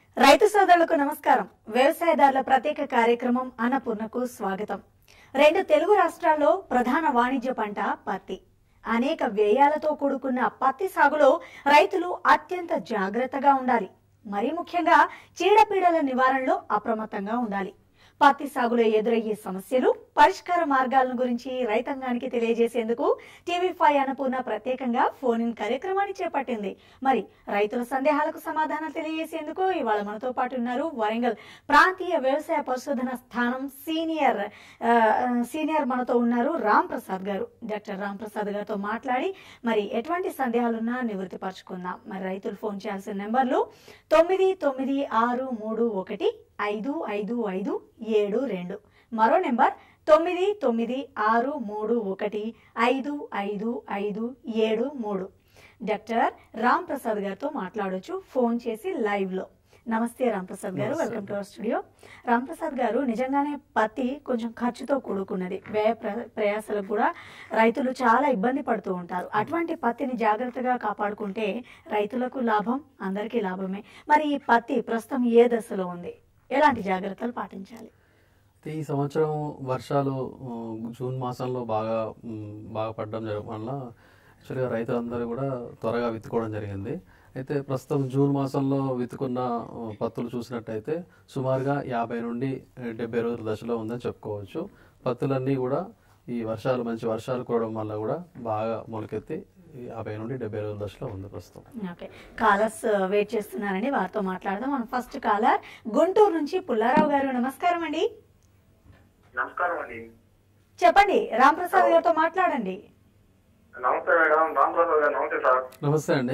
రైతు సోదరులకు నమస్కారం వ్యవసాయదారుల ప్రత్యేక కార్యక్రమం అన్నపూర్ణకు స్వాగతం రెండు తెలుగు రాష్ట్రాల్లో ప్రధాన వాణిజ్య పంట పత్తి అనేక వ్యయాలతో కూడుకున్న పత్తి సాగులో రైతులు అత్యంత జాగ్రత్తగా ఉండాలి మరీ ముఖ్యంగా చీడపీడల నివారణలో అప్రమత్తంగా ఉండాలి పత్తి సాగులో ఎదురయ్యే సమస్యలు పరిష్కార మార్గాలను గురించి రైతాంగానికి తెలియజేసేందుకు టీవీ ఫైవ్ అన్నపూర్ణ ప్రత్యేకంగా ఫోన్ ఇన్ కార్యక్రమాన్ని చేపట్టింది మరి రైతుల సందేహాలకు సమాధానం తెలియజేసేందుకు ఇవాళ మనతో పాటు ఉన్నారు వరంగల్ ప్రాంతీయ వ్యవసాయ పరిశోధన స్థానం సీనియర్ ఆ, సీనియర్ మనతో ఉన్నారు రామ్ ప్రసాద్ గారు డాక్టర్ రామ్ ప్రసాద్ గారితో మాట్లాడి మరి ఎటువంటి సందేహాలున్నా నివృత్తి పరచుకుందాం మరి రైతులు ఫోన్ చేయాల్సిన నెంబర్లు తొమ్మిది తొమ్మిది ఆరు మూడు ఒకటి ఐదు ఐదు ఐదు ఏడు రెండు మరో నెంబర్ తొమ్మిది తొమ్మిది ఆరు మూడు ఒకటి ఐదు ఐదు ఐదు ఏడు మూడు డాక్టర్ రామ్ ప్రసాద్ గారితో మాట్లాడొచ్చు ఫోన్ చేసి లైవ్ లో నమస్తే రామ్ ప్రసాద్ గారు నమస్తే. Welcome to our studio Ram Prasad గారు నిజంగానే పత్తి కొంచెం ఖర్చుతో కూడుకున్నది వ్యయ ప్ర- ప్రయాసలకు కూడా రైతులు చాలా ఇబ్బంది పడుతూ ఉంటారు అటువంటి పత్తిని జాగ్రత్తగా కాపాడుకుంటే రైతులకు లాభం అందరికీ లాభమే మరి ఈ పత్తి ప్రస్తుతం ఏ దశలో ఉంది ఎలాంటి జాగ్రత్తలు పాటించాలి అయితే ఈ సంవత్సరం వర్షాలు ఆ, జూన్ మాసంలో బాగా మ్, బాగా పడడం జరగడం వల్ల యాక్చువల్గా రైతులందరూ కూడా త్వరగా విత్తుకోవడం జరిగింది అయితే ప్రస్తుతం జూన్ మాసంలో విత్తుకున్న ఆ, పత్తులు చూసినట్టయితే సుమారుగా యాభై నుండి డెబ్బై రోజుల దశలో ఉందని చెప్పుకోవచ్చు పత్తులన్నీ కూడా ఈ వర్షాలు మంచి వర్షాలు కురవడం వల్ల కూడా బాగా మొలకెత్తి ఈ యాభై నుండి డెబ్బై రోజుల దశలో ఉంది ప్రస్తుతం ఓకే కాలర్స్ వెయిట్ చేస్తున్నారండి వారితో మాట్లాడదాం మన ఫస్ట్ కాలర్ గుంటూరు నుంచి పుల్లారావు గారు నమస్కారం అండి నమస్కారం అండి చెప్పండి రామ్ ప్రసాద్ గారితో మాట్లాడండి నమస్తే మేడం రామప్రసాద్ గారు నమస్తే సార్ నమస్తే అండి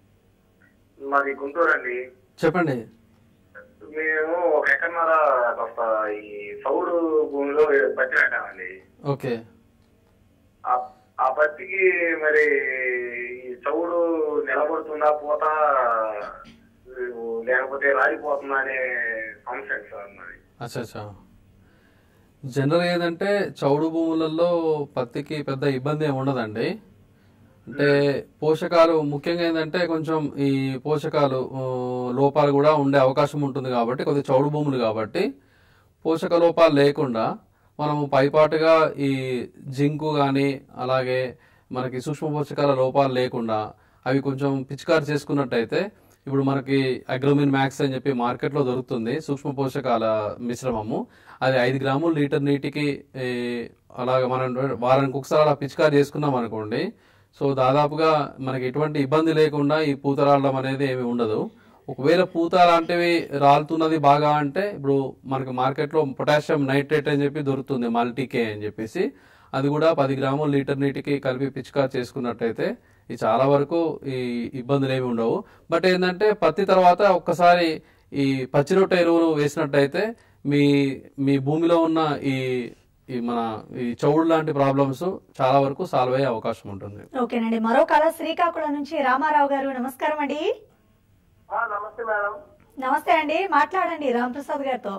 మాది గుంటూరు అండి చెప్పండి మేము ఒక ఎకరన్నర కాస్త ఈ సౌడు భూమిలో పత్తి పెట్టామండి ఓకే ఆ- ఆ పత్తికి మరి ఈ చౌడు నిలబడుతుందా పోతా లేకపోతే రాలిపోతుందా అనే సమస్య అండి సార్ మరి అచ్చా అచ్చా జనరల్ ఏంటంటే చౌడు భూములలో పత్తికి పెద్ద ఇబ్బంది ఏమి ఉండదండి అంటే పోషకాలు ముఖ్యంగా ఏంటంటే కొంచెం ఈ పోషకాలు ఆ, లోపాలు కూడా ఉండే అవకాశం ఉంటుంది కాబట్టి కొద్ది చౌడు భూములు కాబట్టి పోషక లోపాలు లేకుండా మనము పైపాటుగా ఈ జింకు కానీ అలాగే మనకి సూక్ష్మ పోషకాల లోపాలు లేకుండా అవి కొంచెం పిచికారి చేసుకున్నట్టయితే ఇప్పుడు మనకి అగ్రోమిన్ మ్యాక్స్ అని చెప్పి మార్కెట్లో దొరుకుతుంది సూక్ష్మ పోషకాల మిశ్రమము అది ఐదు గ్రాములు లీటర్ నీటికి ఈ, అలాగ మనం వారానికి ఒకసారి అలా పిచికారి చేసుకున్నాం అనుకోండి సో దాదాపుగా మనకి ఎటువంటి ఇబ్బంది లేకుండా ఈ పూత రావడం అనేది ఏమి ఉండదు ఒకవేళ పూత లాంటివి రాలుతున్నది బాగా అంటే ఇప్పుడు మనకి మార్కెట్లో పొటాషియం నైట్రేట్ అని చెప్పి దొరుకుతుంది మల్టీకే అని చెప్పేసి అది కూడా పది గ్రాములు లీటర్ నీటికి కలిపి పిచికారి చేసుకున్నట్టయితే ఈ చాలా వరకు ఈ ఇబ్బందులు ఏమి ఉండవు బట్ ఏంటంటే పత్తి తర్వాత ఒక్కసారి ఈ పచ్చిరొట్ట ఎరువులు వేసినట్టయితే మీ మీ భూమిలో ఉన్న ఈ ఈ మన ఈ చౌడు లాంటి ప్రాబ్లమ్స్ చాలా వరకు సాల్వ్ అయ్యే అవకాశం ఉంటుంది ఓకేనండి మరో కాలర్ శ్రీకాకుళం నుంచి రామారావు గారు నమస్కారం అండి నమస్తే మేడం నమస్తే అండి మాట్లాడండి రామ్ ప్రసాద్ గారితో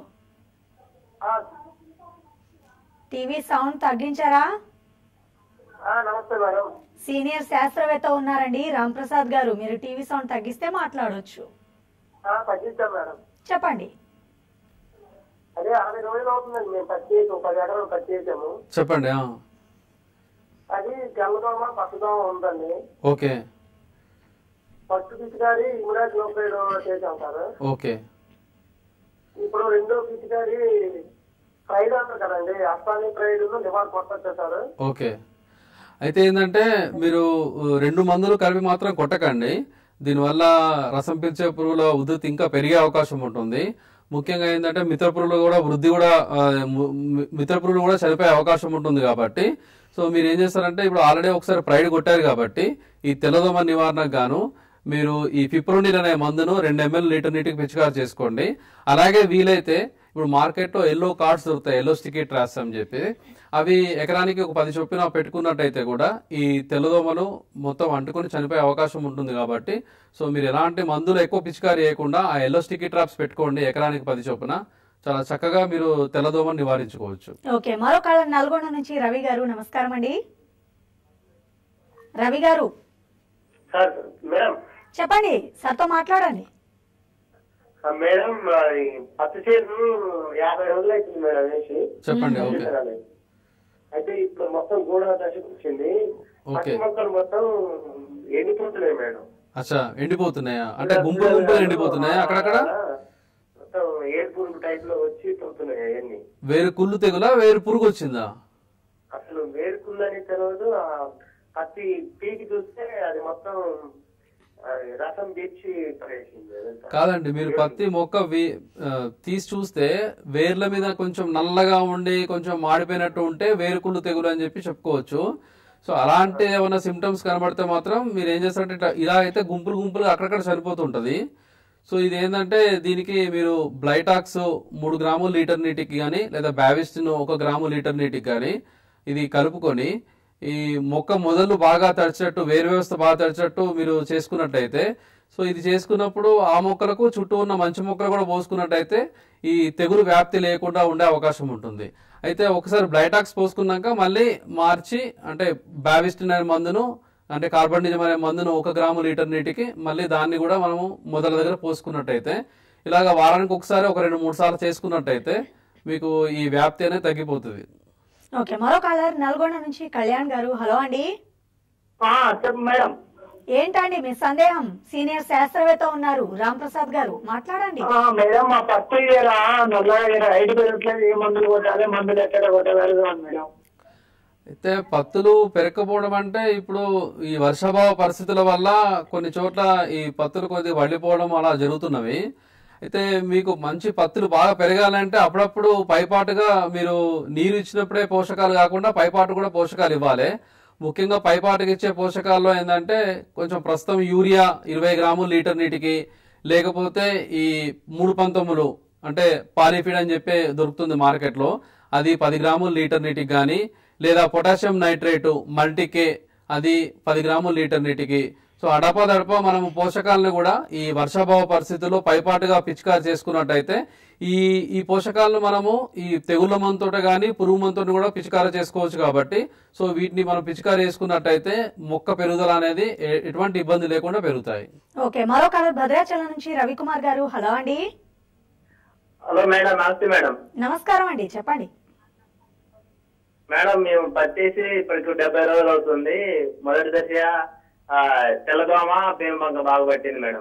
టీవీ సౌండ్ తగ్గించారా నమస్తే మేడం సీనియర్ శాస్త్రవేత్త ఉన్నారండి రామ్ ప్రసాద్ గారు మీరు టీవీ సౌండ్ తగ్గిస్తే మాట్లాడొచ్చు తగ్గించాం మేడం చెప్పండి అదే అరవై రోజులు అవుతుందండి మేము పత్తి వేసి ఒక పది ఎకరాలు పత్తి వేసాము చెప్పండి ఆ, అది తెల్లదోమ పచ్చదోమ ఉందండి ఓకే ఫస్ట్ పిచికారి ఇమ్రాజ్ లోపేడ్ చేసాం సార్ ఓకే ఇప్పుడు రెండో పిచికారి ఫ్రైడ్ అంటారు కదండి అస్సాని ఫ్రైడ్ లివర్ కొట్టచ్చు సార్ ఓకే అయితే ఏంటంటే మీరు ఉ, రెండు మందులు కలిపి మాత్రం కొట్టకండి దీనివల్ల రసం పీల్చే పురుగుల ఉధృతి ఇంకా పెరిగే అవకాశం ఉంటుంది ముఖ్యంగా ఏంటంటే మిత్ర పురుగులు కూడా వృద్ధి కూడా ఆ, ము- మి- మిత్ర పురుగులు కూడా చనిపోయే అవకాశం ఉంటుంది కాబట్టి సో మీరు ఏం చేస్తారంటే ఇప్పుడు ఆల్రెడీ ఒకసారి ప్రైడ్ కొట్టారు కాబట్టి ఈ తెల్లదోమ నివారణకు గాను మీరు ఈ పిప్రోనిల్ అనే మందును రెండు ఎంఎల్ లీటర్ నీటికి పిచికారు చేసుకోండి అలాగే వీలైతే ఇప్పుడు మార్కెట్లో ఎల్లో కార్డ్స్ దొరుకుతాయి ఎల్లో స్టికీ ట్రాస్ అని చెప్పి అవి ఎకరానికి ఒక పది చొప్పున పెట్టుకున్నట్టయితే కూడా ఈ తెల్లదోమలు మొత్తం అంటుకొని చనిపోయే అవకాశం ఉంటుంది కాబట్టి సో మీరు ఎలాంటి మందులు ఎక్కువ పిచికారి చేయకుండా ఆ ఎల్లో స్టికీ ట్రాప్స్ పెట్టుకోండి ఎకరానికి పది చొప్పున చాలా చక్కగా మీరు తెల్లదోమను నివారించుకోవచ్చు ఓకే మరో కాలర్ నల్గొండ నుంచి రవి గారు నమస్కారం అండి రవి గారు సార్ మేడం చెప్పండి సార్తో మాట్లాడండి ఆ, మేడం అది పత్తి చేను యాభై రోజులు అవుతుంది మేడం వేసి చెప్పండి ఓకే అయితే ఇప్పుడు మొత్తం గూడ దశకు వచ్చింది పత్తి ఓకే. మొక్కలు మొత్తం ఎండిపోతున్నాయి మేడం అచ్చా ఎండిపోతున్నాయా అంటే గుంపులు గుంపులు ఎండిపోతున్నాయా అక్కడక్కడ మొత్తం ఏడుపురుగు టైప్ లో వచ్చి పోతున్నాయి అవన్నీ వేరు కుళ్ళు తెగులా వేరు పురుగు వచ్చిందా అసలు వేరుకుందని తెలియదు ఆ పత్తి పీకి చూస్తే అది మొత్తం అది రసం పీల్చి పడేసింది అదంతా. కాదండి మీరు పత్తి మొక్క వీ- ఆ, తీసి చూస్తే వేర్ల మీద కొంచెం నల్లగా ఉండి కొంచెం మాడిపోయినట్టు ఉంటే వేరుకుళ్ళు తెగులు అని చెప్పి చెప్పుకోవచ్చు సో అలాంటి ఏమైనా సిమ్టమ్స్ కనబడితే మాత్రం మీరు ఏం చేస్తారంటే ఇట్లా- ఇలా అయితే గుంపులు గుంపులుగా అక్కడక్కడ చనిపోతుంటది సో ఇది ఏంటంటే దీనికి మీరు బ్లైటాక్స్ మూడు గ్రాములు లీటర్ నీటికి కానీ లేదా బ్యావిస్టిన్ ఒక గ్రాము లీటర్ నీటికి కానీ ఇది కలుపుకొని ఈ మొక్క మొదలు బాగా తడిచేటట్టు వేరు వ్యవస్థ బాగా తడిచేటట్టు మీరు చేసుకున్నట్టయితే సో ఇది చేసుకున్నప్పుడు ఆ మొక్కలకు చుట్టూ ఉన్న మంచి మొక్కలు కూడా పోసుకున్నట్టయితే ఈ తెగులు వ్యాప్తి లేకుండా ఉండే అవకాశం ఉంటుంది అయితే ఒకసారి బ్లైటాక్స్ పోసుకున్నాక మళ్ళీ మార్చి అంటే బావిస్టిన్ అనే మందును అంటే కార్బన్డిజం అనే మందును ఒక గ్రాము లీటర్ నీటికి మళ్ళీ దాన్ని కూడా మనము మొదల దగ్గర పోసుకున్నట్టయితే ఇలాగ వారానికి ఒకసారి ఒక రెండు మూడు సార్లు చేసుకున్నట్టయితే మీకు ఈ వ్యాప్తి అనేది తగ్గిపోతుంది ఓకే మరో కాలర్ నల్గొండ నుంచి కళ్యాణ్ గారు హలో అండి ఆ, చెప్పు మేడం ఏంటండి మీ సందేహం సీనియర్ శాస్త్రవేత్త ఉన్నారు రామ్ ప్రసాద్ గారు మాట్లాడండి ఆ, మేడం మా పత్తి ఏరా నల్లగా ఏరా ఐదు పెరగట్లేదు ఏ మందులు కొట్టాలి మందులు ఎక్కడ కొట్టాలి మేడం అయితే పత్తులు పెరగకపోవడం అంటే ఇప్పుడు ఈ వర్షాభావ పరిస్థితుల వల్ల కొన్ని చోట్ల ఈ పత్తులు కొద్దిగా వడిపోవడం అలా జరుగుతున్నవి అయితే మీకు మంచి పత్తులు బాగా పెరగాలంటే అప్పుడప్పుడు పైపాటుగా మీరు నీరు ఇచ్చినప్పుడే పోషకాలు కాకుండా పైపాటు కూడా పోషకాలు ఇవ్వాలి ముఖ్యంగా పైపాటుకి ఇచ్చే పోషకాల్లో ఏంటంటే కొంచెం ప్రస్తుతం యూరియా ఇరవై గ్రాములు లీటర్ నీటికి లేకపోతే ఈ మూడు పంతొమ్మిది అంటే పాలిఫిడ్ అని చెప్పి దొరుకుతుంది మార్కెట్లో అది పది గ్రాములు లీటర్ నీటికి కానీ లేదా పొటాషియం నైట్రేటు మల్టీకే అది పది గ్రాములు లీటర్ నీటికి సో అడప దడప మనం పోషకాలను కూడా ఈ వర్షాభావ పరిస్థితుల్లో పైపాటుగా పిచికారి చేసుకున్నట్టయితే ఈ ఈ పోషకాలను మనము ఈ తెగుళ్ళ మందుతో కానీ పురుగు మందుతో కూడా పిచికారి చేసుకోవచ్చు కాబట్టి సో వీటిని మనం పిచికారి చేసుకున్నట్టయితే మొక్క పెరుగుదల అనేది ఎ- ఎటువంటి ఇబ్బంది లేకుండా పెరుగుతాయి ఓకే మరో కాలర్ భద్రాచలం నుంచి రవికుమార్ గారు హలో అండి హలో మేడం నమస్తే మేడం నమస్కారం అండి చెప్పండి మేడం మేము పత్తేసి ఇప్పటికి డెబ్బై రోజులు అవుతుంది మొదటి దశ ఆ, తెల్లదోమ పేనుబంక బాగా పట్టింది మేడం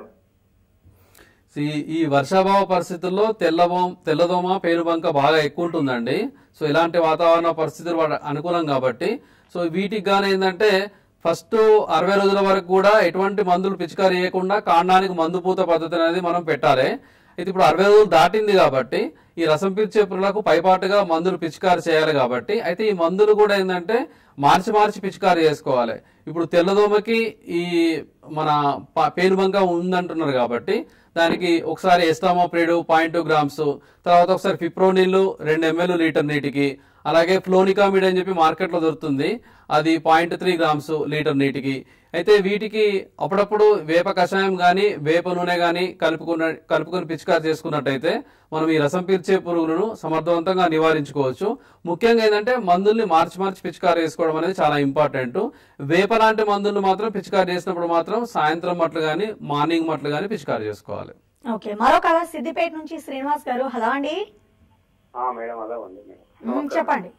ఈ ఈ వర్షాభావ పరిస్థితుల్లో తెల్లబోం తెల్లదోమ పేరుబంక బాగా ఎక్కువ ఉంటుందండి సో ఇలాంటి వాతావరణ పరిస్థితులు వాడ- అనుకూలం కాబట్టి సో వీటికి గానీ ఏంటంటే ఫస్ట్ అరవై రోజుల వరకు కూడా ఎటువంటి మందులు పిచికారి చేయకుండా కాండానికి మందు పూత పద్ధతి అనేది మనం పెట్టాలి అయితే ఇప్పుడు అరవై రోజులు దాటింది కాబట్టి ఈ రసం పీల్చే పురులకు పైపాటుగా మందులు పిచికారి చేయాలి కాబట్టి అయితే ఈ మందులు కూడా ఏంటంటే మార్చి మార్చి పిచికారి చేసుకోవాలి ఇప్పుడు తెల్లదోమకి ఈ మన ప- పేనుబంక ఉందంటున్నారు కాబట్టి దానికి ఒకసారి ఎస్టామోప్రిడ్ పాయింట్ టూ గ్రామ్స్ తర్వాత ఒకసారి ఫిప్రోనిల్ రెండు ఎంఎల్ లీటర్ నీటికి అలాగే ఫ్లోనికామిడ్ అని చెప్పి మార్కెట్లో దొరుకుతుంది అది పాయింట్ త్రీ గ్రామ్స్ లీటర్ నీటికి అయితే వీటికి అప్పుడప్పుడు వేప కషాయం కానీ వేప నూనె కానీ కలుపుకున్న కలుపుకొని పిచికారి చేసుకున్నట్టయితే మనం ఈ రసం పీల్చే పురుగులను సమర్థవంతంగా నివారించుకోవచ్చు ముఖ్యంగా ఏంటంటే మందుల్ని మార్చి మార్చి పిచికారి చేసుకోవడం అనేది చాలా ఇంపార్టెంట్ వేప లాంటి మందులు మాత్రం పిచికారి చేసినప్పుడు మాత్రం సాయంత్రం మట్లు కానీ మార్నింగ్ మట్లు కానీ పిచికారి చేసుకోవాలి ఓకే మరో కాలర్ సిద్దిపేట నుంచి శ్రీనివాస్ గారు హలో అండి మేడం అదే ఉంది మేడం మ్మ్, చెప్పండి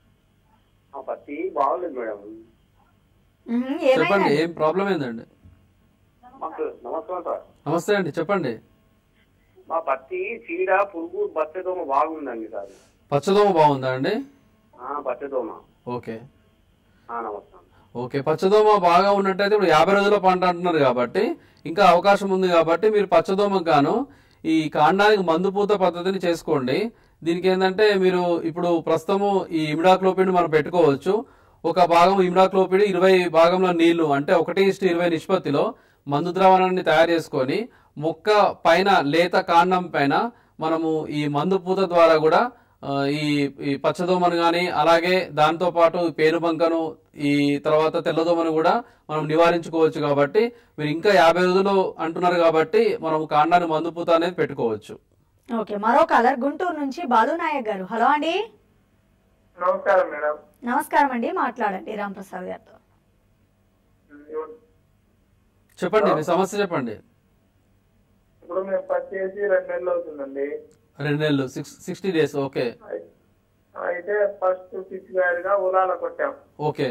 ఆ పత్తి బాగుంది మేడం మ్మ్, చెప్పండి ఏమైందండి ఏం ప్రాబ్లం ఏందండి మాకు నమస్కారం సార్ నమస్తే అండి చెప్పండి మా పత్తి చీడ పురుగు బచ్చదోమ బాగుందండి సార్ పచ్చదోమ బాగుందా అండి ఆ, బచ్చదోమ ఓకే ఆ, నమస్కారం ఓకే పచ్చదోమ బాగా ఉన్నట్టయితే ఇప్పుడు యాభై రోజుల పంట అంటున్నారు కాబట్టి ఇంకా అవకాశం ఉంది కాబట్టి మీరు పచ్చదోమకు గాను ఈ కాండానికి మందు పూత పద్ధతిని చేసుకోండి దీనికి ఏంటంటే మీరు ఇప్పుడు ప్రస్తుతము ఈ ఇమిడాక్లోపిడ్ మనం పెట్టుకోవచ్చు ఒక భాగం ఇమిడాక్లోపిడ్ ఇరవై భాగంలో నీళ్లు అంటే ఒకటి ఇష్ట ఇరవై నిష్పత్తిలో మందు ద్రావణాన్ని తయారు చేసుకొని మొక్క పైన లేత కాండం పైన మనము ఈ మందు పూత ద్వారా కూడా ఆ, ఈ ఈ పచ్చదోమను కానీ అలాగే దాంతో పాటు ఈ పేనుబంకను ఈ తర్వాత తెల్లదోమను కూడా మనం నివారించుకోవచ్చు కాబట్టి మీరు ఇంకా యాభై రోజులు అంటున్నారు కాబట్టి మనం కాండాన్ని మందు పూత అనేది పెట్టుకోవచ్చు ఓకే మరో కాలర్ గుంటూరు నుంచి బాలు నాయక్ గారు హలో అండి నమస్కారం మేడం నమస్కారం అండి మాట్లాడండి రామ్ ప్రసాద్ గారితో చెప్పండి మీ సమస్య చెప్పండి ఇప్పుడు మేము పత్తి వేసి రెండు నెలలు అవుతుందండి రెండు నెలలు సిక్స్ సిక్స్టీ డేస్ ఓకే అయి- అయితే ఫస్ట్ పిచ్చిగాడిగా ఉలాల కొట్టాం ఓకే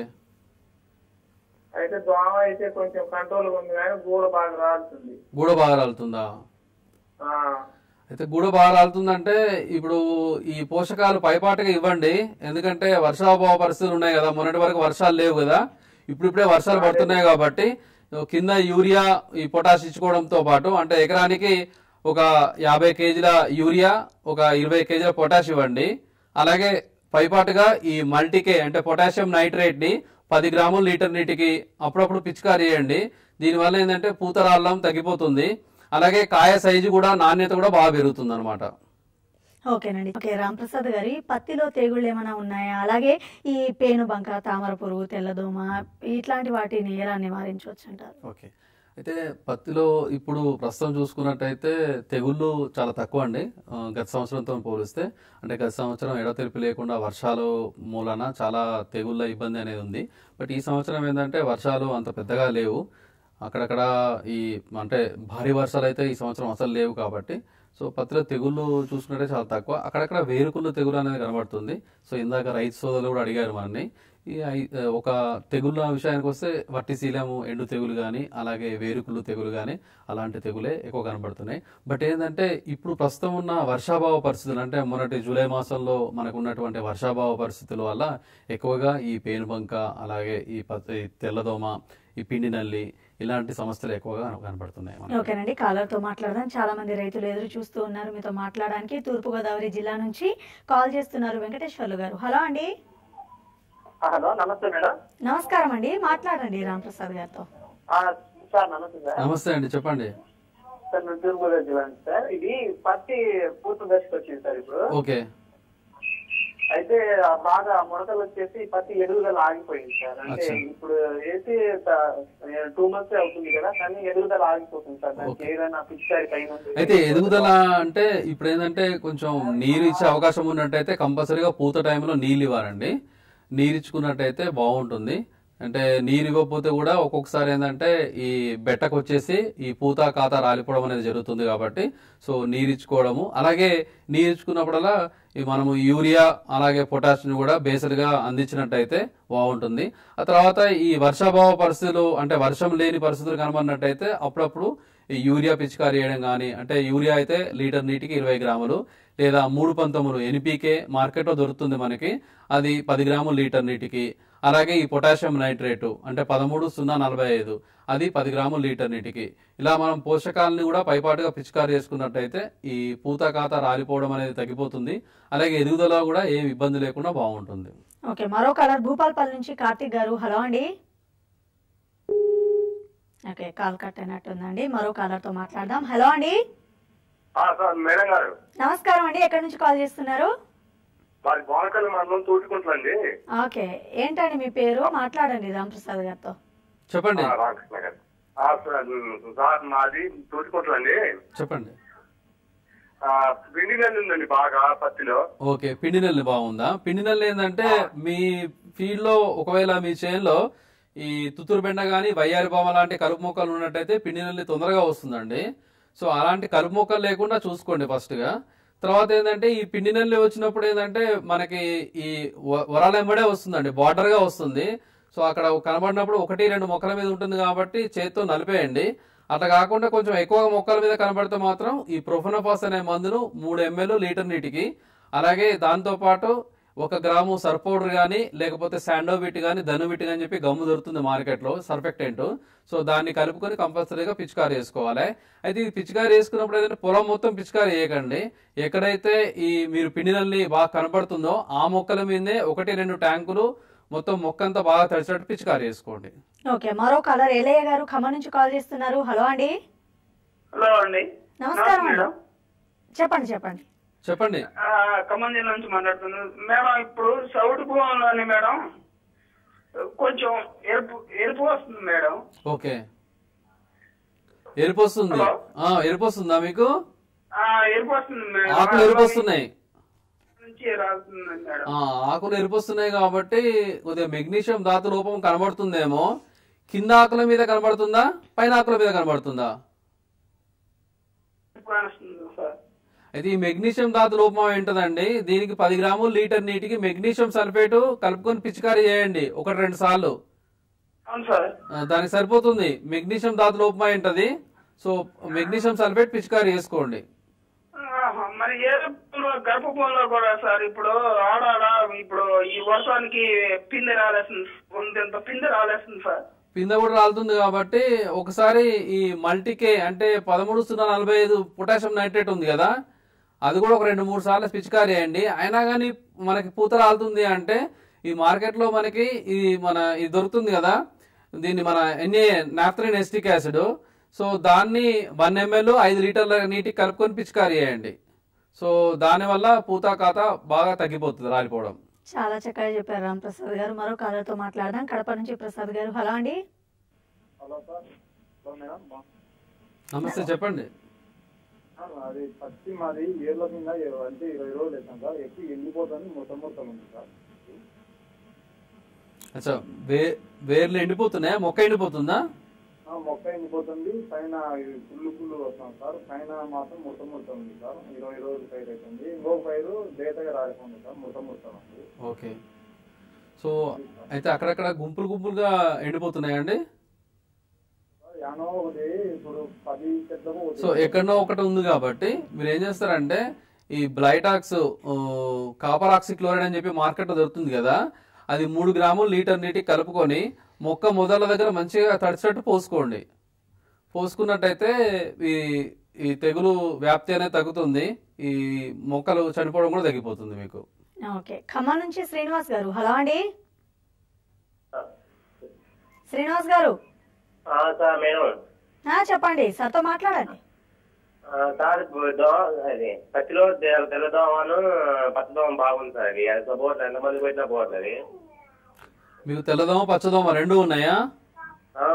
అయితే దోమ అయితే కొంచెం కంట్రోల్ ఉంది కానీ గూడ బాగా రాలుతుంది గూడ బాగా రాలుతుందా ఆ, అయితే గూడ బాగా రాలుతుందంటే ఇప్పుడు ఈ పోషకాలు పైపాటుగా ఇవ్వండి ఎందుకంటే వర్షాభావ పరిస్థితులు ఉన్నాయి కదా మొన్నటి వరకు వర్షాలు లేవు కదా ఇప్పుడిప్పుడే వర్షాలు పడుతున్నాయి కాబట్టి కింద యూరియా ఈ పొటాష్ ఇచ్చుకోవడంతో పాటు అంటే ఎకరానికి ఒక యాభై కేజీల యూరియా ఒక ఇరవై కేజీల పొటాష్ ఇవ్వండి అలాగే పైపాటుగా ఈ మల్టీకే అంటే పొటాషియం నైట్రేట్ ని పది గ్రాముల లీటర్ నీటికి అప్పుడప్పుడు పిచికారీ చేయండి దీనివల్ల ఏంటంటే పూత రాళ్ళం తగ్గిపోతుంది అలాగే కాయ సైజు కూడా నాణ్యత కూడా బాగా పెరుగుతుంది అనమాట ఓకేనండి ఓకే రాంప్రసాద్ గారి పత్తిలో తెగుళ్ళు ఏమైనా ఉన్నాయా అలాగే ఈ పేనుబంక తామర పురుగు తెల్లదోమ ఇట్లాంటి వాటిని ఎలా నివారించవచ్చు అంటారు ఓకే అయితే పత్తిలో ఇప్పుడు ప్రస్తుతం చూసుకున్నట్టయితే తెగుళ్ళు చాలా తక్కువ అండి ఆ, గత సంవత్సరంతో పోలిస్తే అంటే గత సంవత్సరం ఎడతెరిపి లేకుండా వర్షాలు మూలన చాలా తెగుళ్ళ ఇబ్బంది అనేది ఉంది బట్ ఈ సంవత్సరం ఏంటంటే వర్షాలు అంత పెద్దగా లేవు అక్కడక్కడ ఈ అంటే భారీ వర్షాలు అయితే ఈ సంవత్సరం అసలు లేవు కాబట్టి సో పత్తిలో తెగుళ్ళు చూసుకుంటే చాలా తక్కువ అక్కడక్కడ వేరుకుళ్ళు తెగులు అనేది కనబడుతుంది సో ఇందాక రైతు సోదరులు కూడా అడిగారు మనని ఈ ఐ- ఒక తెగుళ్ళ విషయానికి వస్తే వట్టి శీలము ఎండు తెగులు కానీ అలాగే వేరుకుళ్ళు తెగులు కానీ అలాంటి తెగులే ఎక్కువ కనబడుతున్నాయి బట్ ఏంటంటే ఇప్పుడు ప్రస్తుతం ఉన్న వర్షాభావ పరిస్థితులు అంటే మొన్నటి జూలై మాసంలో మనకు ఉన్నటువంటి వర్షాభావ పరిస్థితుల వల్ల ఎక్కువగా ఈ పేనుబంక అలాగే ఈ పత్తి ఈ తెల్లదోమ ఈ పిండి నల్లి ఇలాంటి సమస్యలు ఎక్కువగా కనబడుతున్నాయి మనకి. ఓకేనండి కాలర్తో మాట్లాడదాం చాలా మంది రైతులు ఎదురు చూస్తూ ఉన్నారు మీతో మాట్లాడడానికి తూర్పుగోదావరి జిల్లా నుంచి కాల్ చేస్తున్నారు వెంకటేశ్వర్లు గారు హలో అండి ఆ, హలో నమస్తే మేడం నమస్కారం అండి మాట్లాడండి రాంప్రసాద్ గారితో ఆ, సార్ నమస్తే సార్ నమస్తే అండి చెప్పండి సార్ నేను తూర్పుగోదావరి జిల్లా నుంచి సార్ ఇది పత్తి పూర్తి దశకు వచ్చింది సార్ ఇప్పుడు ఓకే అయితే ఆ బాగా ముడతలు వచ్చేసి పత్తి ఎదుగుదల ఆగిపోయింది సార్ అంటే అచ్చా. ఇప్పుడు వేసి టూ మంత్స్ అవుతుంది కదా కానీ ఎదుగుదల ఆగిపోతుంది సార్ దానికి ఓకే. ఏదైనా పిచ్చారి పైన అయితే ఎదుగుదల అంటే ఇప్పుడు ఏంటంటే కొంచెం నీరు ఇచ్చే అవకాశం ఉన్నట్టయితే కంపల్సరీగా పూత టైంలో నీళ్ళు ఇవ్వాలండి నీరు ఇచ్చుకున్నట్టయితే బాగుంటుంది అంటే నీరు ఇవ్వకపోతే కూడా ఒక్కొక్కసారి ఏంటంటే ఈ బెట్టకు వచ్చేసి ఈ పూత ఖాతా రాలిపోవడం అనేది జరుగుతుంది కాబట్టి సో నీరు ఇచ్చుకోవడము అలాగే నీరు ఇచ్చుకున్నప్పుడల్లా ఈ మనము యూరియా అలాగే పొటాషియం కూడా బేస్డ్గా అందించినట్టయితే బాగుంటుంది ఆ తర్వాత ఈ వర్షాభావ పరిస్థితులు అంటే వర్షం లేని పరిస్థితులు కనబడినట్టయితే అప్పుడప్పుడు ఈ యూరియా పిచికారీ చేయడం కానీ అంటే యూరియా అయితే లీటర్ నీటికి ఇరవై గ్రాములు లేదా మూడు పంతొమ్మిది ఎన్పికే మార్కెట్లో దొరుకుతుంది మనకి అది పది గ్రాములు లీటర్ నీటికి అలాగే ఈ పొటాషియం నైట్రేటు అంటే పదమూడు సున్నా నలభై ఐదు అది పది గ్రాములు లీటర్ నీటికి ఇలా మనం పోషకాలని కూడా పైపాటుగా పిచికారీ చేసుకున్నట్టయితే ఈ పూత ఖాతా రాలిపోవడం అనేది తగ్గిపోతుంది అలాగే ఎదుగుదల కూడా ఏం ఇబ్బంది లేకుండా బాగుంటుంది ఓకే మరో కాలర్ భూపాల్పల్లి నుంచి కార్తీక్ గారు హలో అండి ఓకే కాల్ కట్ అయినట్టుందండి మరో కాలర్తో మాట్లాడదాం హలో అండి సార్ మేడం గారు నమస్కారం అండి ఎక్కడి నుంచి కాల్ చేస్తున్నారు మాది బోనకల్ మండలం తోటికుంటలండి ఓకే ఏంటండి మీ పేరు మాట్లాడండి రాంప్రసాద్ గారితో చెప్పండి రామకృష్ణ గారు ఆ, సార్ సార్ మాది తోటికుంటలండి చెప్పండి పిండి నెల్లి ఉందండి బాగా పత్తిలో ఓకే పిండి నెల్లి బాగుందా పిండి నెల్లి ఏంటంటే మీ ఫీల్డ్ లో ఒకవేళ మీ చేనులో ఈ తుత్తూరు బెండ కానీ వయ్యారి బామ లాంటి కలుపు మొక్కలు ఉన్నట్టయితే పిండి నెల్లి తొందరగా వస్తుందండి సో అలాంటి కలుపు మొక్కలు లేకుండా చూసుకోండి ఫస్ట్ గా తర్వాత ఏంటంటే ఈ పిండి నెల్లి వచ్చినప్పుడు ఏంటంటే మనకి ఈ వ- వరాల ఎంబడే వస్తుందండి బార్డర్ గా వస్తుంది సో అక్కడ కనబడినప్పుడు ఒకటి రెండు మొక్కల మీద ఉంటుంది కాబట్టి చేత్తో నలిపేయండి అట్లా కాకుండా కొంచెం ఎక్కువ మొక్కల మీద కనబడితే మాత్రం ఈ ప్రొఫెనోఫాస్ అనే మందును మూడు ఎంఎల్ లీటర్ నీటికి అలాగే దాంతో పాటు ఒక గ్రాము సర్ఫ్ పౌడర్ కానీ లేకపోతే శాండోవిట్ కానీ ధనువిట్ కానీ చెప్పి గమ్ము దొరుకుతుంది మార్కెట్లో సర్ఫెక్టెంట్ సో దాన్ని కలుపుకొని కంపల్సరీగా పిచికారీ చేసుకోవాలి అయితే ఈ పిచికారీ చేసుకున్నప్పుడు ఏంటంటే పొలం మొత్తం పిచికారీ చేయకండి ఎక్కడైతే ఈ మీరు పిండి నల్లి బాగా కనబడుతుందో ఆ మొక్కల మీదనే ఒకటి రెండు ట్యాంకులు మొత్తం మొక్క అంతా బాగా తడిచినట్టు పిచికారీ చేసుకోండి ఓకే మరో కాలర్ ఏలయ్య గారు ఖమ్మం నుంచి కాల్ చేస్తున్నారు హలో అండి హలో అండి నమస్కారం మేడం అండి చెప్పండి చెప్పండి చెప్పండి ఆ, ఖమ్మం జిల్లా నుంచి మాట్లాడుతున్నాను మేడం ఇప్పుడు సౌడు భూమంలోని మేడం కొంచెం ఎరుపు ఎరుపు వస్తుంది మేడం ఓకే ఎరుపు వస్తుంది హలో? ఆ, ఎరుపు వస్తుందా మీకు ఆ ఎరుపు వస్తుంది మేడం ఆకులు ఎరుపు వస్తున్నాయి నుంచి రాస్తుంది మేడం ఆ, ఆకులు ఎరుపు వస్తున్నాయి కాబట్టి కొద్దిగా మెగ్నీషియం ధాతు రూపం కనబడుతుందేమో కింద ఆకుల మీద కనబడుతుందా పైన ఆకుల మీద కనబడుతుందా ఎరుపు కానిస్తుంది సార్ అయితే ఈ మెగ్నీషియం ధాతు లోపం ఏంటదండి దీనికి పది గ్రాములు లీటర్ నీటికి మెగ్నీషియం సల్ఫేట్ కలుపుకొని పిచికారీ చేయండి ఒకటి రెండు సార్లు అవును సార్ ఆ, దానికి సరిపోతుంది మెగ్నీషియం ధాతు లోపం ఏంటది సో మెగ్నీషియం సల్ఫేట్ పిచికారీ చేసుకోండి ఆహా, మరి ఏ గర్భభూమిలో కూడా సార్ ఇప్పుడు ఆడాడ ఇప్పుడు ఈ వర్షానికి పిందె రాలేస్తుంది కొంత పిందె రాలేస్తుంది సార్ పింద కూడా రాలుతుంది కాబట్టి ఒకసారి ఈ మల్టీకే అంటే పదమూడు సున్నా నలభై ఐదు పొటాషియం నైట్రేట్ ఉంది కదా అది కూడా ఒక రెండు మూడు సార్లు పిచికారీ చేయండి అయినా కానీ మనకి పూత రాలుతుంది అంటే ఈ మార్కెట్లో మనకి ఈ మన ఇది దొరుకుతుంది కదా దీన్ని మన N A naphthalene acetic acid so దాన్ని వన్ ఎంఎల్ ఐదు లీటర్ల నీటికి కలుపుకొని పిచికారీ చేయండి సో దానివల్ల పూత ఖాత బాగా తగ్గిపోతుంది రాలిపోవడం చాలా చక్కగా చెప్పారు రామ్ ప్రసాద్ గారు మరో కాలర్తో మాట్లాడదాం కడప నుంచి ప్రసాద్ గారు హలో అండి హలో సార్ హలో మేడం బా- నమస్తే చెప్పండి ఆ, అది పత్తి మాది ఏళ్ళ కింద ఇరవై- అంటే ఇరవై రోజులు వేసాం సార్ ఎక్కువ ఎండిపోతుంది మొత్తం మొత్తం ఉంది సార్ అచ్చా వే వేర్లు ఎండిపోతున్నాయా మొక్క ఎండిపోతుందా ఆ, మొక్క ఎండిపోతుంది పైన ఇది పుల్లు పుల్లు వస్తాం సార్ పైన మాత్రం మొత్తం మొత్తం ఉంది సార్ ఇరవై రోజులు పైరు అవుతుంది ఇంకో పైరు డేటగా రాలిపోతుంది సార్ మొత్తం మొత్తం ఉంది ఓకే సో అయితే అక్కడక్కడ గుంపులు గుంపులుగా ఎండిపోతున్నాయండి యానో ఒకటి ఇప్పుడు పది చెట్లకు సో ఎక్కడనో ఒకటి ఉంది కాబట్టి మీరు ఏం చేస్తారంటే ఈ బ్లైటాక్స్ కాపర్ ఆక్సిక్లోరైడ్ అని చెప్పి మార్కెట్లో దొరుకుతుంది కదా అది మూడు గ్రాములు లీటర్ నీటికి కలుపుకొని మొక్క మొదల దగ్గర మంచిగా తడిచినట్టు పోసుకోండి పోసుకున్నట్టయితే ఈ ఈ తెగులు వ్యాప్తి అనేది తగ్గుతుంది ఈ మొక్కలు చనిపోవడం కూడా తగ్గిపోతుంది మీకు ఓకే ఖమ్మం నుంచి శ్రీనివాస్ గారు హలో అండి శ్రీనివాస్ గారు ఆ, సార్ మేడం ఆ, చెప్పండి సార్తో మాట్లాడండి ఆ, సార్ ఇప్పుడు దో అది పత్తిలో తె- తెల్లదోమను పచ్చదోమ బాగుంది సార్ అది అది పోవట్లేదు ఎంతమంది పెట్టినా పోవట్లేదు మీకు తెల్లదోమ పచ్చదోమ రెండు ఉన్నాయా ఆ,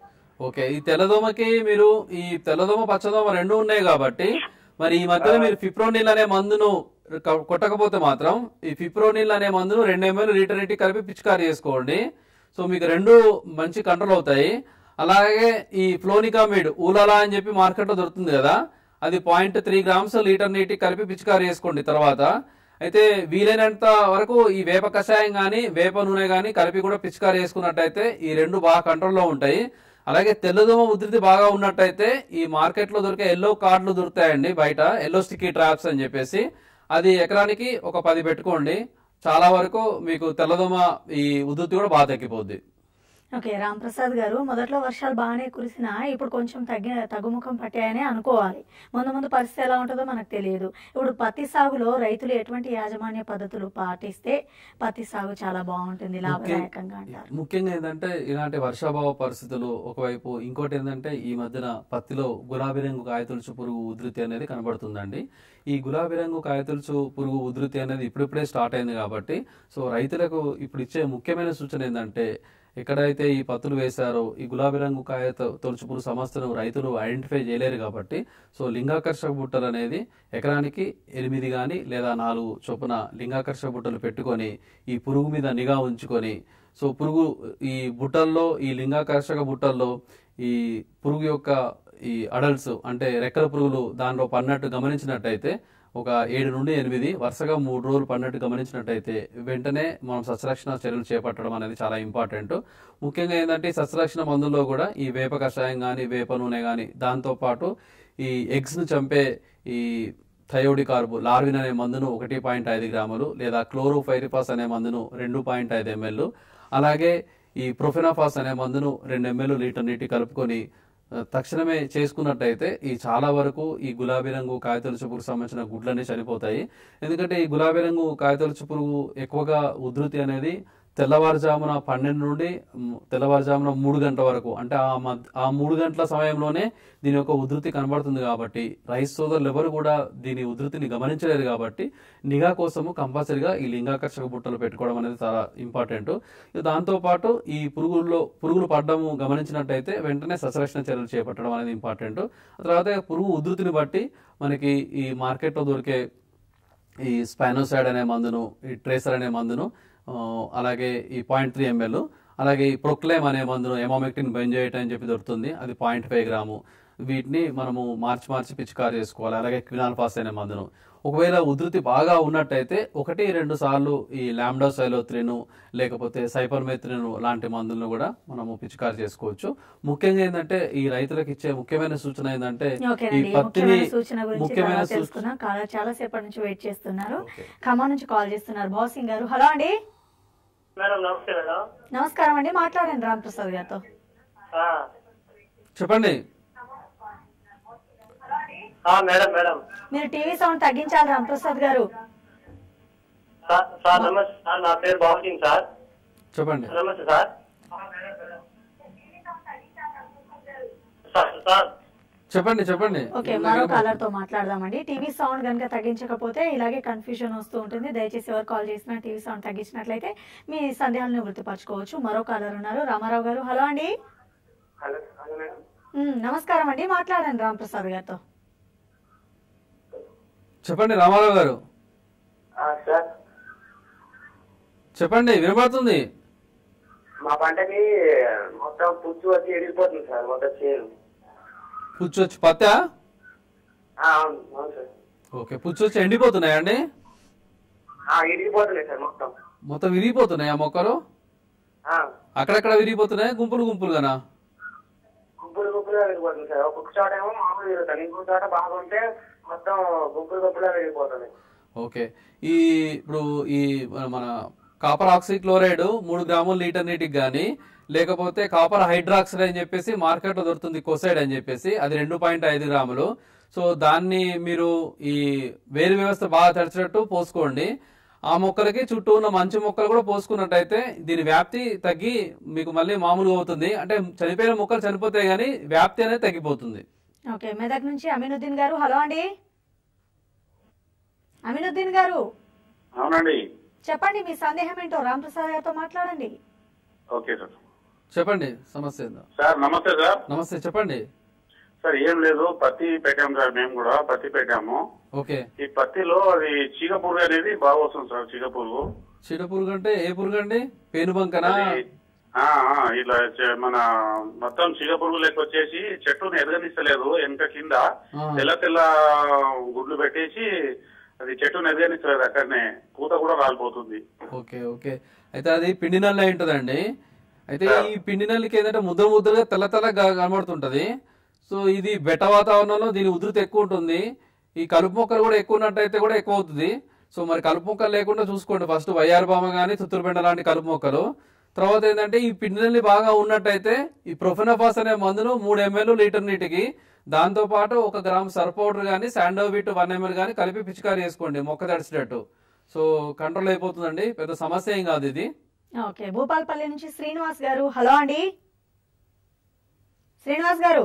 ఓకే ఈ తెల్లదోమకి మీరు ఈ తెల్లదోమ పచ్చదోమ రెండు ఉన్నాయి కాబట్టి మరి ఈ మధ్యలో మీరు ఫిప్రోనిల్ అనే మందును క- కొట్టకపోతే మాత్రం ఈ ఫిప్రోనిల్ అనే మందును రెండు ఎంఎల్ లీటర్ నీటి కలిపి పిచికారీ చేసుకోండి సో మీకు రెండు మంచి కంట్రోల్ అవుతాయి అలాగే ఈ ఫ్లోనికామిడ్ ఊలలా అని చెప్పి మార్కెట్లో దొరుకుతుంది కదా అది పాయింట్ త్రీ గ్రామ్స్ లీటర్ నీటి కలిపి పిచికారీ చేసుకోండి తర్వాత అయితే వీలైనంత వరకు ఈ వేప కషాయం కానీ వేప నూనె కానీ కలిపి కూడా పిచికారీ చేసుకున్నట్టయితే ఈ రెండు బాగా కంట్రోల్లో ఉంటాయి అలాగే తెల్లదోమ ఉధృతి బాగా ఉన్నట్టయితే ఈ మార్కెట్ లో దొరికే ఎల్లో కార్డులు దొరుకుతాయండి బయట ఎల్లో స్టిక్కీ ట్రాప్స్ అని చెప్పేసి అది ఎకరానికి ఒక పది పెట్టుకోండి చాలా వరకు మీకు తెల్లదోమ ఈ ఉధృతి కూడా బాగా తగ్గిపోద్ది ఓకే రామ్ ప్రసాద్ గారు మొదట్లో వర్షాలు బాగానే కురిసినా ఇప్పుడు కొంచెం తగ్గి తగ్గుముఖం పట్టాయనే అనుకోవాలి ముందు ముందు పరిస్థితి ఎలా ఉంటుందో మనకు తెలియదు ఇప్పుడు పత్తి సాగులో రైతులు ఎటువంటి యాజమాన్య పద్ధతులు పాటిస్తే పత్తి సాగు చాలా బాగుంటుంది లాభదాయకంగా అంటారు ముఖ్యంగా ఏంటంటే ఇలాంటి వర్షాభావ పరిస్థితులు ఒకవైపు ఇంకోటి ఏంటంటే ఈ మధ్యన పత్తిలో గులాబీ రంగు కాయతొలుచు పురుగు ఉధృతి అనేది కనబడుతుందండి ఈ గులాబీ రంగు కాయతొలుచు పురుగు ఉధృతి అనేది ఇప్పుడిప్పుడే స్టార్ట్ అయింది కాబట్టి సో రైతులకు ఇప్పుడు ఇచ్చే ముఖ్యమైన సూచన ఏంటంటే ఎక్కడైతే ఈ పత్తులు వేశారో ఈ గులాబీ రంగు కాయ తొ- తొలుచు పురుగు సమస్యను రైతులు ఐడెంటిఫై చేయలేరు కాబట్టి సో లింగాకర్షక బుట్టలు అనేది ఎకరానికి ఎనిమిది కానీ లేదా నాలుగు చొప్పున లింగాకర్షక బుట్టలు పెట్టుకొని ఈ పురుగు మీద నిఘా ఉంచుకొని సో పురుగు ఈ బుట్టల్లో ఈ లింగాకర్షక బుట్టల్లో ఈ పురుగు యొక్క ఈ అడల్ట్స్ అంటే రెక్కల పురుగులు దానిలో పడినట్టు గమనించినట్టయితే ఒక ఏడు నుండి ఎనిమిది వరుసగా మూడు రోజులు పడినట్టు గమనించినట్టయితే వెంటనే మనం సస్యరక్షణ చర్యలు చేపట్టడం అనేది చాలా ఇంపార్టెంట్ ముఖ్యంగా ఏంటంటే ఈ సస్యరక్షణ మందుల్లో కూడా ఈ వేప కషాయం కానీ వేప నూనె కానీ దాంతోపాటు ఈ ఎగ్స్ను చంపే ఈ థయోడి కార్బు లార్విన్ అనే మందును ఒకటి పాయింట్ ఐదు గ్రాములు లేదా క్లోరోఫైరిపాస్ అనే మందును రెండు పాయింట్ ఐదు ఎంఎల్ అలాగే ఈ ప్రొఫెనాఫాస్ అనే మందును రెండు ఎంఎల్ లీటర్ నీటి కలుపుకొని ఆ, తక్షణమే చేసుకున్నట్టయితే ఈ చాలా వరకు ఈ గులాబీ రంగు కాయతొలుచు పురుగు సంబంధించిన గుడ్లన్నీ చనిపోతాయి ఎందుకంటే ఈ గులాబీ రంగు కాయతొలుచు పురుగు ఎక్కువగా ఉధృతి అనేది తెల్లవారుజామున పన్నెండు నుండి మ్, తెల్లవారుజామున మూడు గంటల వరకు అంటే ఆ మధ్య ఆ మూడు గంటల సమయంలోనే దీని యొక్క ఉధృతి కనబడుతుంది కాబట్టి రైస్ సోదరులు ఎవరు కూడా దీని ఉధృతిని గమనించలేరు కాబట్టి నిఘా కోసము కంపల్సరిగా ఈ లింగాకర్షక బుట్టలు పెట్టుకోవడం అనేది చాలా ఇంపార్టెంట్ ఇక దాంతోపాటు ఈ పురుగుల్లో పురుగులు పడ్డము గమనించినట్టయితే వెంటనే సస్యరక్షణ చర్యలు చేపట్టడం అనేది ఇంపార్టెంట్ ఆ తర్వాత పురుగు ఉధృతిని బట్టి మనకి ఈ మార్కెట్లో దొరికే ఈ స్పైనోసైడ్ అనే మందును ఈ ట్రేసర్ అనే మందును ఆ, అలాగే ఈ పాయింట్ త్రీ ఎంఎల్ అలాగే ఈ ప్రొక్లేమ్ అనే మందును ఎమామెక్టిన్ బెంజోయిట్ అని చెప్పి దొరుకుతుంది అది పాయింట్ ఫైవ్ గ్రాము వీటిని మనము మార్చి మార్చి పిచికారి చేసుకోవాలి అలాగే క్వినాల్ఫాస్ అనే మందును ఒకవేళ ఉధృతి బాగా ఉన్నట్టయితే ఒకటి రెండు సార్లు ఈ లాంబ్డోసైలోత్రిను లేకపోతే సైపర్మెత్రిన్ లాంటి మందులను కూడా మనము పిచికారి చేసుకోవచ్చు ముఖ్యంగా ఏంటంటే ఈ రైతులకు ఇచ్చే ముఖ్యమైన సూచన ఏంటంటే ఈ ఓకేనండి పత్తిని ముఖ్యమైన సూచన గురించి ముఖ్యమైన తర్వాత సూచన తెలుసుకున్నాం చాలా చాలా సేపటి నుంచి వెయిట్ చేస్తున్నారు ఓకే. ఖమ్మం నుంచి కాల్ చేస్తున్నారు బాసింగ్ గారు హలో అండి మేడం నమస్తే మేడం నమస్కారం అండి మాట్లాడండి రామప్రసాద్ గారితో ఆ, చెప్పండి ఆ, మేడం మేడం మీరు టీవీ సౌండ్ తగ్గించాలి రామప్రసాద్ గారు సార్ సార్ నమస్తే సార్ నా పేరు బాబుసింగ్ సార్ చెప్పండి నమస్తే సార్ సార్ సార్ చెప్పండి చెప్పండి ఓకే మరో కాలర్ తో మాట్లాడదామండి టీవీ సౌండ్ కనుక తగ్గించకపోతే ఇలాగే కన్ఫ్యూజన్ వస్తూ ఉంటుంది దయచేసి ఎవరు కాల్ చేసినా టీవీ సౌండ్ తగ్గించినట్లయితే మీ సందేహాలను వృత్తిపరచుకోవచ్చు మరో కాలర్ ఉన్నారు రామారావు గారు హలో అండి హలో హలో మేడం ఉమ్, నమస్కారం అండి మాట్లాడండి రామప్రసాద్ గారితో చెప్పండి రామారావు గారు ఆ, సార్ చెప్పండి వినపడుతుంది మా పంటకి మొత్తం పుచ్చు వచ్చి ఎడిగిపోతుంది సార్ మొత్తం చేను పుచ్చొచ్చి పత్తా ఆ, అవును అవును సార్ ఓకే పుచ్చొచ్చి ఎండిపోతున్నాయండి ఆ, ఎడిగిపోతున్నాయి సార్ మొత్తం మొత్తం విరిగిపోతున్నాయా మొక్కలు ఆ, అక్కడక్కడ విరిగిపోతున్నాయి గుంపులు గుంపులుగానా గుంపులు గుంపులుగా వెళ్ళిపోతుంది సార్ ఒక్కొక్క చోట ఏమో మామూలు తిరుగుతాను ఇంకొక చోట బాగుంటే మొత్తం గుంపులు గుంపులుగా వెళ్ళిపోతుంది ఓకే ఈ ఇప్పుడు ఈ మన- మన కాపర్ ఆక్సిక్లోరైడ్ మూడు గ్రాముల లీటర్ నీటికి కానీ లేకపోతే కాపర్ హైడ్రాక్సైడ్ అని చెప్పేసి మార్కెట్లో దొరుకుతుంది కొసైడ్ అని చెప్పేసి అది రెండు పాయింట్ ఐదు గ్రాములు సో దాన్ని మీరు ఈ వేరు వ్యవస్థ బాగా తడిచినట్టు పోసుకోండి ఆ మొక్కలకి చుట్టూ ఉన్న మంచి మొక్కలు కూడా పోసుకున్నట్టయితే దీని వ్యాప్తి తగ్గి మీకు మళ్ళీ మామూలుగా అవుతుంది అంటే చనిపోయిన మొక్కలు చనిపోతాయి కానీ వ్యాప్తి అనేది తగ్గిపోతుంది ఓకే మెదక్ నుంచి అమీనుద్దీన్ గారు హలో అండి అమీనుద్దీన్ గారు అవునండి చెప్పండి మీ సందేహం ఏంటో రామప్రసాద్ గారితో మాట్లాడండి ఓకే సార్ చెప్పండి సమస్య ఏందో సార్ నమస్తే సార్ నమస్తే చెప్పండి సార్ ఏం లేదు పత్తి పెట్టాము సార్ మేము కూడా పత్తి పెట్టాము ఓకే ఈ పత్తిలో అది చీగ పురుగు అనేది బాగా వస్తుంది సార్ చీగ పురుగు చీడ పురుగు అంటే ఏ పురుగు అండి పేనుబంకనా అది ఆ, ఆ, ఇట్లా చే- మన మొత్తం చీగ పురుగు లెక్క వచ్చేసి చెట్టును ఎదగనిస్తలేదు వెనక కింద ఆ. తెల్ల తెల్ల గుడ్లు పెట్టేసి అది చెట్టును ఎదగనిస్తలేదు అక్కడనే పూత కూడా రాలిపోతుంది ఓకే ఓకే అయితే అది పిండి నల్లి అయి ఉంటుందండి అయితే ఈ పిండి నల్లికి ఏంటంటే ముద్ర ముద్రగా తెల్ల తెల్లగా కనబడుతుంటది సో ఇది బెట్ట వాతావరణంలో దీని ఉధృతి ఎక్కువ ఉంటుంది ఈ కలుపు మొక్కలు కూడా ఎక్కువ ఉన్నట్టయితే కూడా ఎక్కువ అవుతుంది సో మరి కలుపు మొక్కలు లేకుండా చూసుకోండి ఫస్ట్ వయ్యారు బామ కానీ తుత్తురుబెండ లాంటి కలుపు మొక్కలు తర్వాత ఏంటంటే ఈ పిండి నల్లి బాగా ఉన్నట్టయితే ఈ ప్రొఫెనఫాస్ అనే మందును మూడు ఎంఎల్ లీటర్ నీటికి దాంతో పాటు ఒక గ్రామ్ సర్ పౌడర్ కానీ శాండోవిట్ వన్ ఎంఎల్ కానీ కలిపి పిచికారి చేసుకోండి మొక్క తడిచినట్టు సో కంట్రోల్ అయిపోతుందండి పెద్ద సమస్య ఏం కాదు ఇది ఓకే భూపాల్పల్లి నుంచి శ్రీనివాస్ గారు హలో అండి శ్రీనివాస్ గారు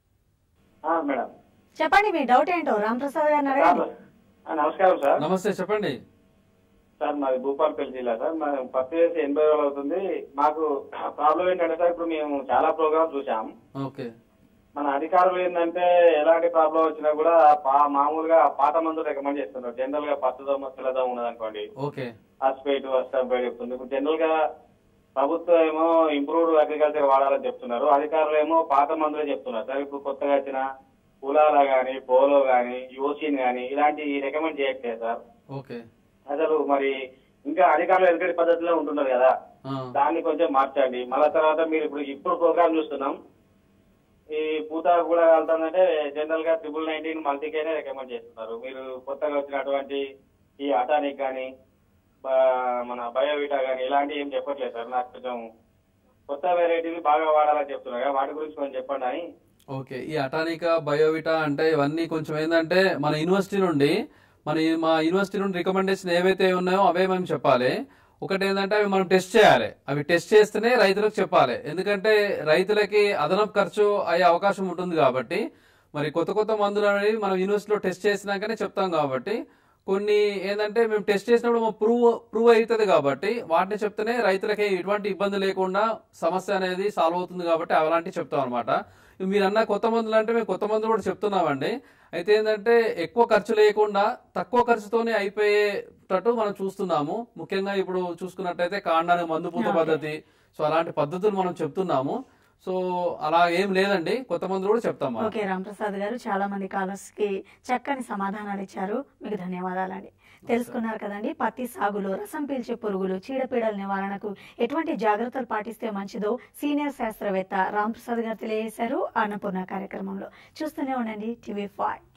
మేడం చెప్పండి మీ డౌట్ ఏంటో రామప్రసాద్ గారిని అడగండి నమస్కారం సార్ నమస్తే చెప్పండి సార్ మాది భూపాలపల్లి జిల్లా సార్ మా పత్తి వేసి ఎనభై రోజులు అవుతుంది మాకు ప్రాబ్లం ఏంటంటే సార్ ఇప్పుడు మేము చాలా ప్రోగ్రామ్ చూసాం ఓకే మన అధికారులు ఏంటంటే ఎలాంటి ప్రాబ్లం వచ్చినా కూడా పా- మామూలుగా పాత మందులు రికమెండ్ చేస్తున్నారు జనరల్ గా పత్తు దోమ పిల్లదోమ ఉన్నది అనుకోండి ఓకే అస్పేట్ అస్టాంపేట్ చెప్తుంది ఇప్పుడు జనరల్ గా ప్రభుత్వం ఏమో ఇంప్రూవ్డ్ అగ్రికల్చర్ వాడాలని చెప్తున్నారు అధికారులు ఏమో పాత మందులే చెప్తున్నారు సార్ ఇప్పుడు కొత్తగా వచ్చిన కులాల గాని పోలో గాని యోసిన్ గాని ఇలాంటి రికమెండ్ చేయట్లేదు సార్ ఓకే అసలు మరి ఇంకా అధికారులు ఎదుటి పద్ధతిలో ఉంటున్నారు కదా ఆ, దాన్ని కొంచెం మార్చండి మళ్ళా తర్వాత మీరు ఇప్పుడు ఇప్పుడు ప్రోగ్రామ్ చూస్తున్నాం ఈ పూత కూడా వెళ్తుందంటే జనరల్ గా ట్రిపుల్ నైన్టీన్ మల్టీకేనే రికమెండ్ చేస్తున్నారు మీరు కొత్తగా వచ్చినటువంటి ఈ అటానిక్ కానీ మన బయోవిటా కానీ ఇలాంటివి ఏం చెప్పట్లేదు సార్ నాకు కొంచెం కొత్త వెరైటీలు బాగా వాడాలని చెప్తున్నారు కదా, వాటి గురించి కొంచెం చెప్పండి అని ఓకే ఈ అటానికా బయోవిటా అంటే ఇవన్నీ కొంచెం ఏంటంటే మన యూనివర్సిటీ నుండి మన ఈ- మా యూనివర్సిటీ నుండి రికమెండేషన్ ఏవైతే ఉన్నాయో అవే మేము చెప్పాలి ఒకటి ఏంటంటే అవి మనం టెస్ట్ చేయాలి అవి టెస్ట్ చేస్తేనే రైతులకు చెప్పాలి ఎందుకంటే రైతులకి అదనపు ఖర్చు అయ్యే అవకాశం ఉంటుంది కాబట్టి మరి కొత్త కొత్త మందులు అనేవి మనం యూనివర్సిటీలో టెస్ట్ చేసినాకనే చెప్తాం కాబట్టి కొన్ని ఏంటంటే మేము టెస్ట్ చేసినప్పుడు ప్రూవ్ ప్రూవ్ అవుతుంది కాబట్టి వాటిని చెప్తేనే రైతులకి ఎటువంటి ఇబ్బంది లేకుండా సమస్య అనేది సాల్వ్ అవుతుంది కాబట్టి అలాంటివి చెప్తాం అనమాట మీరు అన్న కొత్త మందులు అంటే మేము కొత్త మందులు కూడా చెప్తున్నామండి అయితే ఏంటంటే ఎక్కువ ఖర్చు లేకుండా తక్కువ ఖర్చుతోనే అయిపోయేటట్టు మనం చూస్తున్నాము ముఖ్యంగా ఇప్పుడు చూసుకున్నట్టయితే కాండానికి మందు పూత Okay. పద్ధతి సో అలాంటి పద్ధతులు మనం చెప్తున్నాము సో అలా ఏం లేదండి కొత్త మందులు కూడా చెప్తాం మనం. ఓకే రాంప్రసాద్ గారు చాలా మంది కాలర్స్ కి చక్కని సమాధానాలు ఇచ్చారు మీకు ధన్యవాదాలండి తెలుసుకున్నారు కదండి పత్తి సాగులో రసం పీల్చే పురుగులు చీడపీడల నివారణకు ఎటువంటి జాగ్రత్తలు పాటిస్తే మంచిదో సీనియర్ శాస్త్రవేత్త రాంప్రసాద్ గారు తెలియజేశారు అన్నపూర్ణ కార్యక్రమంలో చూస్తూనే ఉండండి టీవీ ఫైవ్